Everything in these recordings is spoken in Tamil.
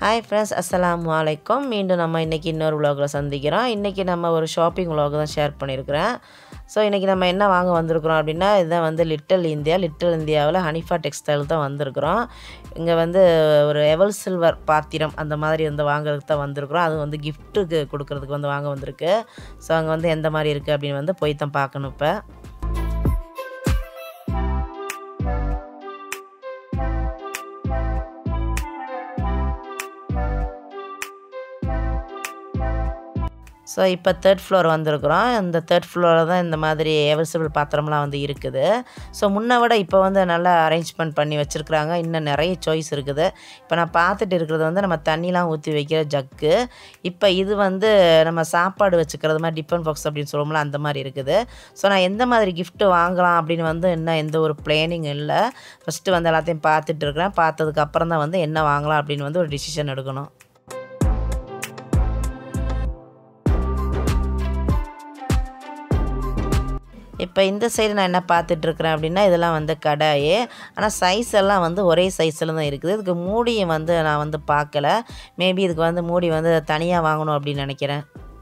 ஹாய் ஃப்ரெண்ட்ஸ் அஸ்ஸலாமு அலைக்கும் மீண்டும் நம்ம இன்றைக்கி இன்னொரு vlogல சந்திக்கிறோம் இன்றைக்கி நம்ம ஒரு ஷாப்பிங் vlog தான் ஷேர் பண்ணியிருக்கிறேன் ஸோ இன்றைக்கி நம்ம என்ன வாங்க வந்திருக்கிறோம் அப்படின்னா இதுதான் வந்து லிட்டில் இந்தியா லிட்டில் இந்தியாவில் ஹனிஃபா டெக்ஸ்டைல் தான் வந்திருக்கிறோம் இங்கே வந்து ஒரு எவல் சில்வர் பாத்திரம் அந்த மாதிரி வந்து வாங்குறதுக்கு தான் வந்திருக்கிறோம் அது வந்து கிஃப்ட்டுக்கு கொடுக்கறதுக்கு வந்து வாங்க வந்திருக்கு ஸோ அங்கே வந்து எந்த மாதிரி இருக்குது அப்படின்னு வந்து போய் தான் பார்க்கணும் இப்போ ஸோ இப்போ தேர்ட் ஃப்ளோர் வந்திருக்கிறோம் இந்த தேர்ட் ஃப்ளோரில் தான் இந்த மாதிரி எவர்சிபிள் பாத்திரம்லாம் வந்து இருக்குது ஸோ முன்னை விட இப்போ வந்து நல்லா அரேஞ்ச்மெண்ட் பண்ணி வச்சுருக்குறாங்க இன்னும் நிறைய சாய்ஸ் இருக்குது இப்போ நான் பார்த்துட்டு இருக்கிறது வந்து நம்ம தண்ணிலாம் ஊற்றி வைக்கிற ஜக்கு இப்போ இது வந்து நம்ம சாப்பாடு வச்சுக்கிறது மாதிரி டிஃபன் பாக்ஸ் அப்படின்னு சொல்லுவோம்ல அந்த மாதிரி இருக்குது ஸோ நான் எந்த மாதிரி gift வாங்கலாம் அப்படின்னு வந்து இன்னும் எந்த ஒரு பிளானிங் இல்லை ஃபஸ்ட்டு வந்து எல்லாத்தையும் பார்த்துட்டு இருக்கிறேன் பார்த்ததுக்கு அப்புறம் தான் வந்து என்ன வாங்கலாம் அப்படின்னு வந்து ஒரு டிசிஷன் எடுக்கணும் இப்போ இந்த சைடு நான் என்ன பார்த்துட்ருக்குறேன் அப்படின்னா இதெல்லாம் வந்து கடாய் ஆனால் சைஸ் எல்லாம் வந்து ஒரே சைஸில் தான் இருக்குது இதுக்கு மூடியை வந்து நான் வந்து பார்க்கல மேபி இதுக்கு வந்து மூடி வந்து தனியாக வாங்கணும் அப்படின்னு நினைக்கிறேன்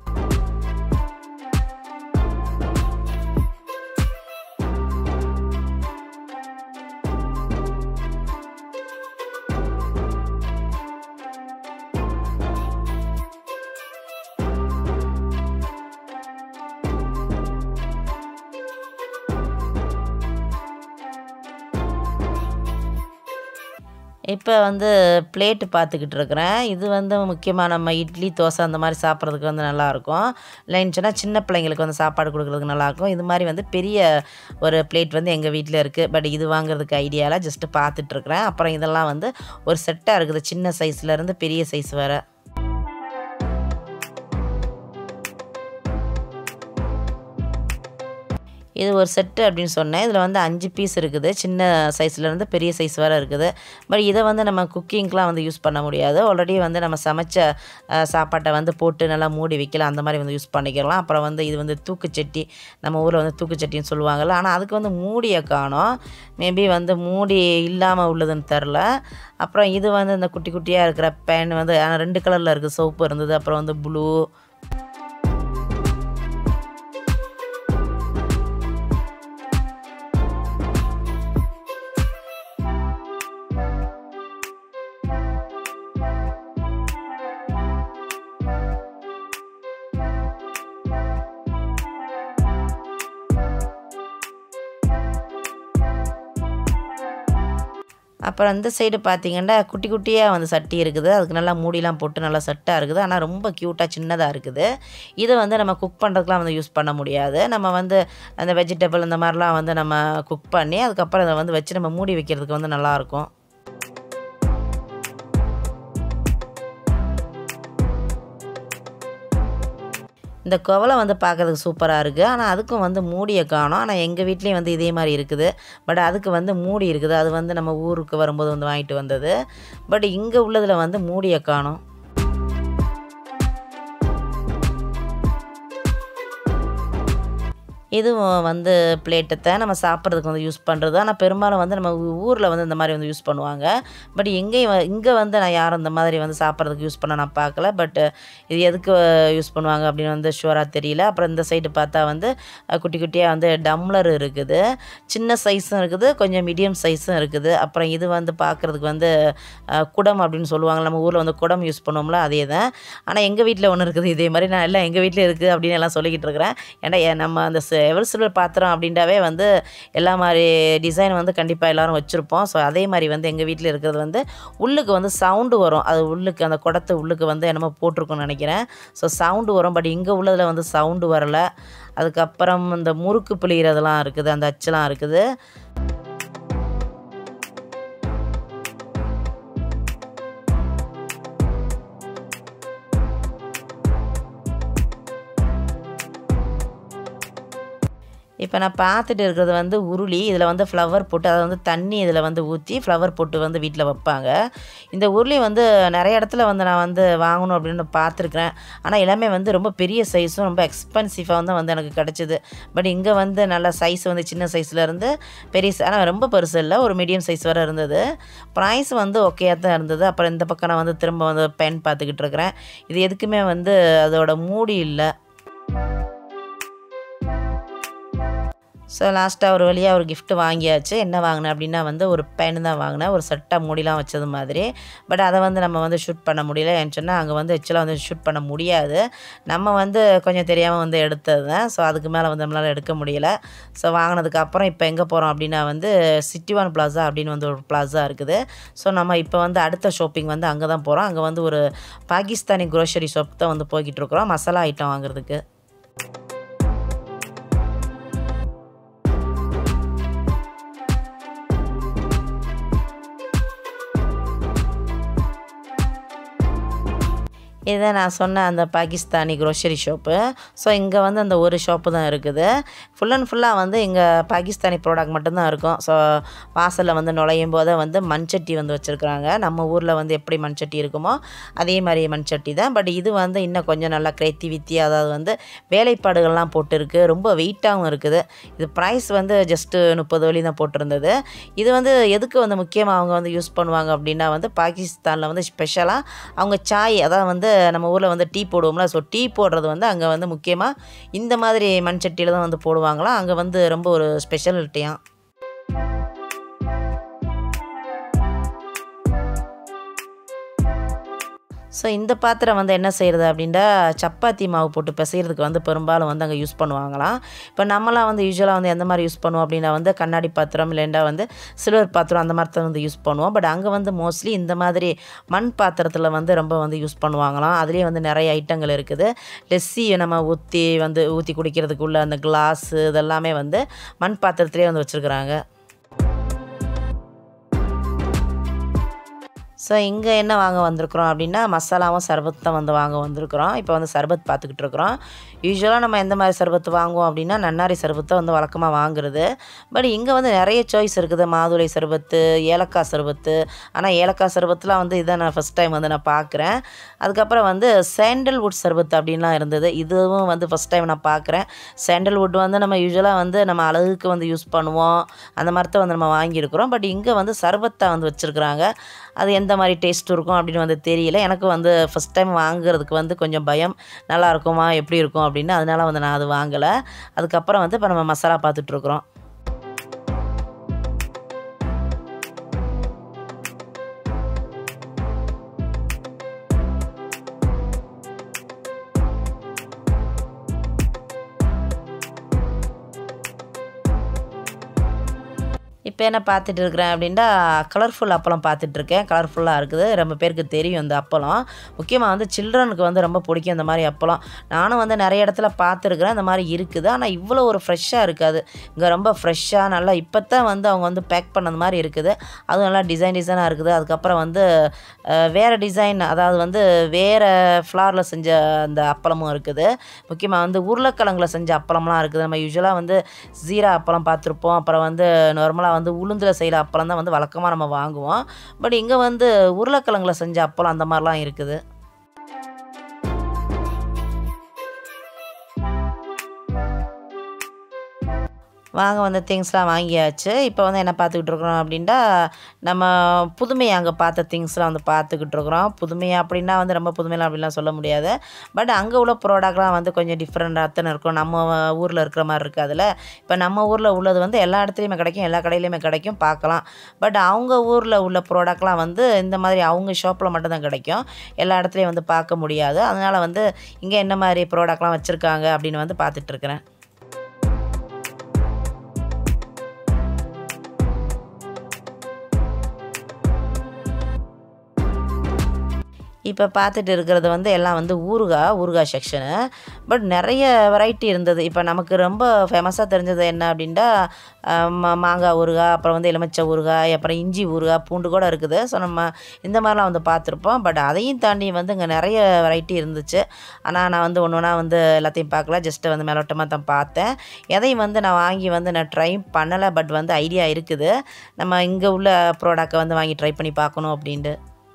இப்போ வந்து பிளேட்டு பார்த்துக்கிட்டு இருக்கிறேன் இது வந்து முக்கியமாக நம்ம இட்லி தோசை அந்த மாதிரி சாப்பிட்றதுக்கு வந்து நல்லாயிருக்கும் இல்லைன்னு சின்ன பிள்ளைங்களுக்கு வந்து சாப்பாடு கொடுக்குறதுக்கு நல்லாயிருக்கும் இது மாதிரி வந்து பெரிய ஒரு பிளேட் வந்து எங்கள் வீட்டில் இருக்குது பட் இது வாங்குறதுக்கு ஐடியாவில் ஜஸ்ட்டு பார்த்துட்ருக்குறேன் அப்புறம் இதெல்லாம் வந்து ஒரு செட்டாக இருக்குது சின்ன சைஸ்லேருந்து பெரிய சைஸ் வரை இது ஒரு செட்டு அப்படின்னு சொன்னேன் இதில் வந்து அஞ்சு பீஸ் இருக்குது சின்ன சைஸ்லேருந்து பெரிய சைஸ் வரை இருக்குது பட் இதை வந்து நம்ம குக்கிங்க்கெலாம் வந்து யூஸ் பண்ண முடியாது ஆல்ரெடி வந்து நம்ம சமைச்ச அஹ், சாப்பாட்டை வந்து போட்டு நல்லா மூடி வைக்கலாம் அந்த மாதிரி வந்து யூஸ் பண்ணிக்கலாம் அப்புறம் வந்து இது வந்து தூக்குச்சட்டி நம்ம ஊரில் வந்து தூக்குச்சட்டின்னு சொல்லுவாங்கள்ல ஆனால் அதுக்கு வந்து மூடியை காணோம் மேபி வந்து மூடி இல்லாமல் உள்ளதுன்னு தெரில அப்புறம் இது வந்து இந்த குட்டி குட்டியாக இருக்கிற பேன் வந்து ஆனால் ரெண்டு கலரில் இருக்குது சோப்பு இருந்தது அப்புறம் வந்து ப்ளூ அப்புறம் இந்த சைடு பார்த்தீங்கன்னா குட்டி குட்டியாக வந்து சட்டி இருக்குது அதுக்கு நல்லா மூடிலாம் போட்டு நல்லா செட்டாக இருக்குது ஆனால் ரொம்ப க்யூட்டாக சின்னதாக இருக்குது இதை வந்து நம்ம குக் பண்ணுறதுக்குலாம் வந்து யூஸ் பண்ண முடியாது நம்ம வந்து அந்த வெஜிடபிள் இந்த மாதிரிலாம் வந்து நம்ம குக் பண்ணி அதுக்கப்புறம் அதை வந்து வச்சு நம்ம மூடி வைக்கிறதுக்கு வந்து நல்லாயிருக்கும் இந்த குவலை வந்து பார்க்கறதுக்கு சூப்பராக இருக்குது ஆனால் அதுக்கும் வந்து மூடியை காணும் ஆனால் எங்கள் வீட்லேயும் வந்து இதே மாதிரி இருக்குது பட் அதுக்கு வந்து மூடி இருக்குது அது வந்து நம்ம ஊருக்கு வரும்போது வந்து வாங்கிட்டு வந்தது பட் இங்கே உள்ளதில் வந்து மூடியை காணும் இதுவும் வந்து பிளேட்டத்தை நம்ம சாப்பிட்றதுக்கு வந்து யூஸ் பண்ணுறது ஆனால் பெரும்பாலும் வந்து நம்ம ஊரில் வந்து இந்த மாதிரி வந்து யூஸ் பண்ணுவாங்க பட் எங்கேயும் இங்கே வந்து நான் யாரும் இந்த மாதிரி வந்து சாப்பிட்றதுக்கு யூஸ் பண்ண நான் பார்க்கல பட் இது எதுக்கு யூஸ் பண்ணுவாங்க அப்படின்னு வந்து ஷுவராக தெரியல அப்புறம் இந்த சைடு பார்த்தா வந்து அஹ், குட்டி குட்டியாக வந்து டம்ளர் இருக்குது சின்ன சைஸும் இருக்குது கொஞ்சம் மீடியம் சைஸும் இருக்குது அப்புறம் இது வந்து பார்க்குறதுக்கு வந்து அஹ், குடம் அப்படின்னு சொல்லுவாங்க நம்ம ஊரில் வந்து குடம் யூஸ் பண்ணுவோம்ல அதே தான் ஆனால் எங்கள் வீட்டில் ஒன்று இருக்குது இதே மாதிரி நான் எல்லாம் எங்கள் வீட்டில் இருக்குது அப்படின்னு எல்லாம் சொல்லிக்கிட்டு இருக்கிறேன் ஏன்னா ஏ- நம்ம அந்த எவர் சில்வர் பாத்திரம் அப்படின்றாவே வந்து எல்லா மாதிரி டிசைன் வந்து கண்டிப்பாக எல்லாரும் வச்சுருப்போம் ஸோ அதே மாதிரி வந்து எங்கள் வீட்டில் இருக்கிறது வந்து உள்ளுக்கு வந்து சவுண்டு வரும் அது உள்ளுக்கு அந்த குடத்து உள்ளுக்கு வந்து என்னமோ போட்டிருக்கும்னு நினைக்கிறேன் ஸோ சவுண்டு வரும் பட் இங்கே உள்ளதில் வந்து சவுண்டு வரல அதுக்கப்புறம் இந்த முறுக்கு பிழிகிறதெல்லாம் இருக்குது அந்த அச்செல்லாம் இருக்குது இப்போ நான் பார்த்துட்டு இருக்கிறது வந்து உருளி இதில் வந்து ஃப்ளவர் போட்டு அதை வந்து தண்ணி இதில் வந்து ஊற்றி ஃப்ளவர் போட்டு வந்து வீட்டில் வைப்பாங்க இந்த உருளி வந்து நிறைய இடத்துல வந்து நான் வந்து வாங்கணும் அப்படின்னு பார்த்துருக்குறேன் ஆனால் எல்லாமே வந்து ரொம்ப பெரிய சைஸும் ரொம்ப எக்ஸ்பென்சிவாக வந்து வந்து எனக்கு கிடச்சிது பட் இங்கே வந்து நல்ல சைஸ் வந்து சின்ன சைஸில் இருந்து பெரிய ஆனால் ரொம்ப பெருசு இல்லை ஒரு மீடியம் சைஸ் வரை இருந்தது ப்ரைஸ் வந்து ஓகேயாக தான் இருந்தது அப்புறம் இந்த பக்கம் நான் வந்து திரும்ப வந்து பென் பார்த்துக்கிட்டு இருக்கிறேன் இது எதுக்குமே வந்து அதோட மூடி இல்லை ஸோ லாஸ்ட்டாக ஒரு வழியாக ஒரு gift வாங்கியாச்சு என்ன வாங்கினேன் அப்படின்னா வந்து ஒரு பென் தான் வாங்கினேன் ஒரு சட்டை மூடிலாம் வச்சது மாதிரி பட் அதை வந்து நம்ம வந்து ஷூட் பண்ண முடியல ஏன்னு சொன்னால் அங்கே வந்து ஆக்சுவலாக வந்து ஷூட் பண்ண முடியாது நம்ம வந்து கொஞ்சம் தெரியாமல் வந்து எடுத்தது தான் ஸோ அதுக்கு மேலே வந்து நம்மளால் எடுக்க முடியல ஸோ வாங்கினதுக்கு அப்புறம் இப்போ எங்கே போகிறோம் அப்படின்னா வந்து சிட்டிவான் பிளாசா அப்படின்னு வந்து ஒரு பிளாசா இருக்குது ஸோ நம்ம இப்போ வந்து அடுத்த ஷாப்பிங் வந்து அங்கே தான் போகிறோம் அங்கே வந்து ஒரு பாகிஸ்தானி க்ரோசரி ஷாப் தான் வந்து போய்கிட்டு இருக்கிறோம் மசாலா ஐட்டம் வாங்குறதுக்கு இதுதான் நான் சொன்ன அந்த பாகிஸ்தானி க்ரோசரி ஷாப்பு ஸோ இங்கே வந்து அந்த ஒரு ஷாப்பு தான் இருக்குது ஃபுல் அண்ட் ஃபுல்லாக வந்து இங்கே பாகிஸ்தானி ப்ராடக்ட் மட்டும்தான் இருக்கும் ஸோ வாசலில் வந்து நுழையும் போதே வந்து மண்சட்டி வந்து வச்சுருக்குறாங்க நம்ம ஊரில் வந்து எப்படி மண்சட்டி இருக்குமோ அதே மாதிரி மண்சட்டி தான் பட் இது வந்து இன்னும் கொஞ்சம் நல்லா கிரியேட்டிவிட்டி அதாவது வந்து வேலைப்பாடுகள்லாம் போட்டிருக்கு ரொம்ப வெயிட்டாகவும் இருக்குது இது ப்ரைஸ் வந்து ஜஸ்ட்டு முப்பது வழி தான் போட்டிருந்தது இது வந்து எதுக்கு வந்து முக்கியமாக அவங்க வந்து யூஸ் பண்ணுவாங்க அப்படின்னா வந்து பாகிஸ்தானில் வந்து ஸ்பெஷலாக அவங்க சாய் அதான் வந்து நம்ம ஊரில் வந்து டீ போடுவோம்ல ஸோ டீ போடுறது வந்து அங்கே வந்து முக்கியமாக இந்த மாதிரி மண் சட்டியில் தான் வந்து போடுவாங்களாம் அங்கே வந்து ரொம்ப ஒரு ஸ்பெஷாலிட்டியாம் ஸோ இந்த பாத்திரம் வந்து என்ன செய்கிறது அப்படின்னா சப்பாத்தி மாவு போட்டு பிசைகிறதுக்கு வந்து பெரும்பாலும் வந்து அங்கே யூஸ் பண்ணுவாங்களாம் இப்போ நம்மலாம் வந்து யூஸ்வலாக வந்து எந்த மாதிரி யூஸ் பண்ணுவோம் அப்படின்னா வந்து கண்ணாடி பாத்திரம் இல்லைண்டா வந்து சில்வர் பாத்திரம் அந்த மாதிரி தான் வந்து யூஸ் பண்ணுவோம் பட் அங்கே வந்து மோஸ்ட்லி இந்த மாதிரி மண் பாத்திரத்தில் வந்து ரொம்ப வந்து யூஸ் பண்ணுவாங்களாம் அதுலேயே வந்து நிறைய ஐட்டங்கள் இருக்குது லெஸ்ஸி நம்ம ஊற்றி வந்து ஊற்றி குடிக்கிறதுக்குள்ள அந்த கிளாஸு இதெல்லாமே வந்து மண் பாத்திரத்திலே வந்து வச்சுருக்குறாங்க ஸோ இங்கே என்ன வாங்க வந்திருக்கிறோம் அப்படின்னா மசாலாவும் சர்பத் தான் வந்து வாங்க வந்திருக்கிறோம் இப்போ வந்து சர்பத் பார்த்துக்கிட்டு இருக்கிறோம் யூஸ்வலாக நம்ம எந்த மாதிரி சர்பத் வாங்குவோம் அப்படின்னா நன்னாரி சர்பத்தை வந்து வழக்கமாக வாங்குறது பட் இங்கே வந்து நிறைய சாய்ஸ் இருக்குது மாதுளை சர்பத்து ஏலக்காய் சர்பத்து ஆனால் ஏலக்காய் சர்பத்துலாம் வந்து இதை நான் ஃபஸ்ட் டைம் வந்து நான் பார்க்குறேன் அதுக்கப்புறம் வந்து சாண்டல்வுட் சர்பத் அப்படின்லாம் இருந்தது இதுவும் வந்து ஃபஸ்ட் டைம் நான் பார்க்குறேன் சாண்டல்வுட் வந்து நம்ம யூஸ்வலாக வந்து நம்ம அழகுக்கு வந்து யூஸ் பண்ணுவோம் அந்த மாதிரி தான் வந்து நம்ம வாங்கியிருக்கிறோம் பட் இங்கே வந்து சர்பத்தை வந்து வச்சுருக்குறாங்க அது எந்த மாதிரி டேஸ்ட் இருக்கும் அப்படின்னு வந்து தெரியல எனக்கு வந்து ஃபஸ்ட் டைம் வாங்குறதுக்கு வந்து கொஞ்சம் பயம் நல்லா இருக்குமா எப்படி இருக்கும் அப்படின்னு அதனால வந்து நான் அது வாங்கலை அதுக்கப்புறம் வந்து இப்போ நம்ம மசாலா பார்த்துட்ருக்குறோம் இப்போ என்ன பார்த்துட்டு இருக்கிறேன் அப்படின்னா கலர்ஃபுல் அப்பளம் பார்த்துட்ருக்கேன் கலர்ஃபுல்லாக இருக்குது ரொம்ப பேருக்கு தெரியும் இந்த அப்பளம் முக்கியமாக வந்து சில்ட்ரனுக்கு வந்து ரொம்ப பிடிக்கும் இந்த மாதிரி அப்பளம் நானும் வந்து நிறைய இடத்துல பார்த்துருக்குறேன் இந்த மாதிரி இருக்குது ஆனால் இவ்வளோ ஒரு ஃப்ரெஷ்ஷாக இருக்காது இங்கே ரொம்ப ஃப்ரெஷ்ஷாக நல்லா இப்போ தான் வந்து அவங்க வந்து பேக் பண்ணது மாதிரி இருக்குது அதுவும் நல்லா டிசைன் டிசைனாக இருக்குது அதுக்கப்புறம் வந்து அஹ், வேறு டிசைன் அதாவது வந்து வேறு ஃப்ளாரில் செஞ்ச அந்த அப்பளமும் இருக்குது முக்கியமாக வந்து உருளைக்கிழங்குல செஞ்ச அப்பளம்லாம் இருக்குது நம்ம யூஸ்வலாக வந்து ஜீரா அப்பளம் பார்த்துருப்போம் அப்புறம் வந்து நார்மலாக வந்து உளுந்தில் செய்கிற அப்பளம் தான் வந்து வழக்கமாக நம்ம வாங்குவோம் பட் இங்கே வந்து உருளைக்கிழங்குல செஞ்ச அப்பளம் அந்த மாதிரிலாம் இருக்குது வாங்க வந்த திங்ஸ்லாம் வாங்கியாச்சு இப்போ வந்து என்ன பார்த்துக்கிட்டு இருக்கிறோம் அப்படின்னா நம்ம புதுமையை அங்கே பார்த்த திங்ஸ்லாம் வந்து பார்த்துக்கிட்டு இருக்கிறோம் புதுமையாக அப்படின்னா வந்து ரொம்ப புதுமையெல்லாம் அப்படிலாம் சொல்ல முடியாது பட் அங்கே உள்ள ப்ராடக்ட்லாம் வந்து கொஞ்சம் டிஃப்ரெண்ட்டாக தான் இருக்கும் நம்ம ஊரில் இருக்கிற மாதிரி இருக்காதுல்ல இப்போ நம்ம ஊரில் உள்ளது வந்து எல்லா இடத்துலையுமே கிடைக்கும் எல்லா கடையிலையுமே கிடைக்கும் பார்க்கலாம் பட் அவங்க ஊரில் உள்ள ப்ராடக்ட்லாம் வந்து இந்த மாதிரி அவங்க ஷாப்பில் மட்டும்தான் கிடைக்கும் எல்லா இடத்துலையும் வந்து பார்க்க முடியாது அதனால் வந்து இங்கே என்ன மாதிரி ப்ராடக்ட்லாம் வச்சுருக்காங்க அப்படின்னு வந்து பார்த்துட்ருக்குறேன் இப்போ பார்த்துட்டு இருக்கிறது வந்து எல்லாம் வந்து ஊறுகாய் ஊறுகாய் செக்ஷனு பட் நிறைய வெரைட்டி இருந்தது இப்போ நமக்கு ரொம்ப ஃபேமஸாக தெரிஞ்சது என்ன அப்படின்ட்டா அஹ், மா மாங்காய் ஊறுகாய் அப்புறம் வந்து எலுமிச்சை ஊறுகாய் அப்புறம் இஞ்சி ஊறுகாய் பூண்டு கூட இருக்குது ஸோ நம்ம இந்த மாதிரிலாம் வந்து பார்த்துருப்போம் பட் அதையும் தாண்டி வந்து இங்கே நிறைய வெரைட்டி இருந்துச்சு ஆனால் நான் வந்து ஒன்று ஒன்றா வந்து எல்லாத்தையும் பார்க்கல ஜஸ்ட்டு வந்து மேலோட்டமாக தான் பார்த்தேன் எதையும் வந்து நான் வாங்கி வந்து நான் ட்ரை பண்ணலை பட் வந்து ஐடியா இருக்குது நம்ம இங்கே உள்ள ப்ராடக்டை வந்து வாங்கி ட்ரை பண்ணி பார்க்கணும் அப்படின்ட்டு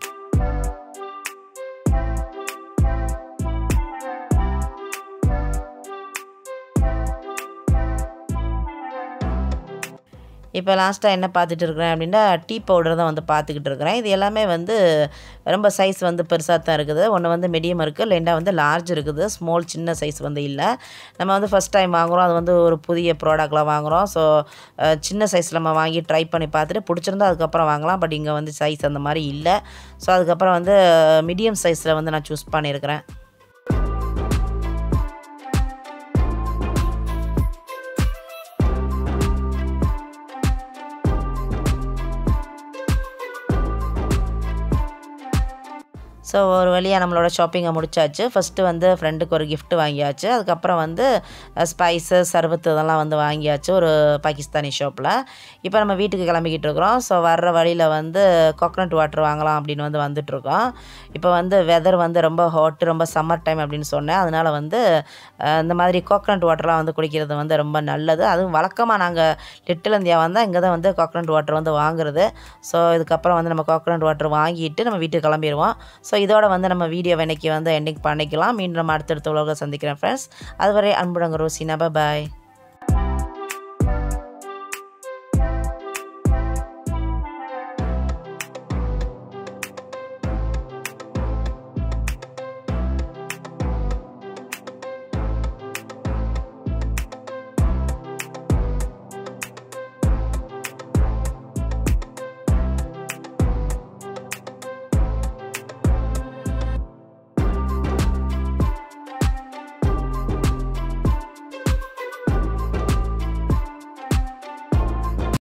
இப்போ லாஸ்ட்டாக என்ன பார்த்துட்டு இருக்கிறேன் அப்படின்னா டீ பவுடர் தான் வந்து பார்த்துக்கிட்டு இருக்கிறேன் இது எல்லாமே வந்து ரொம்ப சைஸ் வந்து பெருசாக தான் இருக்குது ஒன்று வந்து மீடியம் இருக்குது ரெண்டாக வந்து லார்ஜ் இருக்குது ஸ்மால் சின்ன சைஸ் வந்து இல்லை நம்ம வந்து ஃபஸ்ட் டைம் வாங்குகிறோம் அது வந்து ஒரு புதிய ப்ராடக்ட்லாம் வாங்குகிறோம் ஸோ சின்ன சைஸில் நம்ம வாங்கி ட்ரை பண்ணி பார்த்துட்டு பிடிச்சிருந்தா அதுக்கப்புறம் வாங்கலாம் பட் இங்கே வந்து சைஸ் அந்த மாதிரி இல்லை ஸோ அதுக்கப்புறம் வந்து மீடியம் சைஸில் வந்து நான் சூஸ் பண்ணியிருக்கிறேன் ஸோ ஒரு வழியாக நம்மளோட ஷாப்பிங்கை முடிச்சாச்சு ஃபஸ்ட்டு வந்து ஃப்ரெண்டுக்கு ஒரு gift வாங்கியாச்சு அதுக்கப்புறம் வந்து ஸ்பைஸு சர்பத்து இதெல்லாம் வந்து வாங்கியாச்சு ஒரு பாகிஸ்தானி ஷாப்பில் இப்போ நம்ம வீட்டுக்கு கிளம்பிக்கிட்டு இருக்கிறோம் ஸோ வர்ற வழியில் வந்து கோகனட் வாட்டர் வாங்கலாம் அப்படின்னு வந்து வந்துட்ருக்கோம் இப்போ வந்து வெதர் வந்து ரொம்ப ஹாட் ரொம்ப சம்மர் டைம் அப்படின்னு சொன்னேன் அதனால் வந்து அஹ், இந்த மாதிரி கோகனட் வாட்டர்லாம் வந்து குடிக்கிறது வந்து ரொம்ப நல்லது அதுவும் வழக்கமாக நாங்கள் லிட்டில் இந்தியா வந்தால் இங்கே தான் வந்து கோகனட் வாட்டர் வந்து வாங்குறது ஸோ இதுக்கப்புறம் வந்து நம்ம கோகனட் வாட்டர் வாங்கிட்டு நம்ம வீட்டுக்கு கிளம்பிடுவோம் ஸோ இதோட வந்து நம்ம வீடியோ இன்னைக்கு வந்து எண்டிங் பண்ணிக்கலாம் மீண்டும் நம்ம அடுத்தடுத்த உலக சந்திக்கிறேன் ஃப்ரெண்ட்ஸ் அதுவரை அன்புடங்க ரோசினா பாய்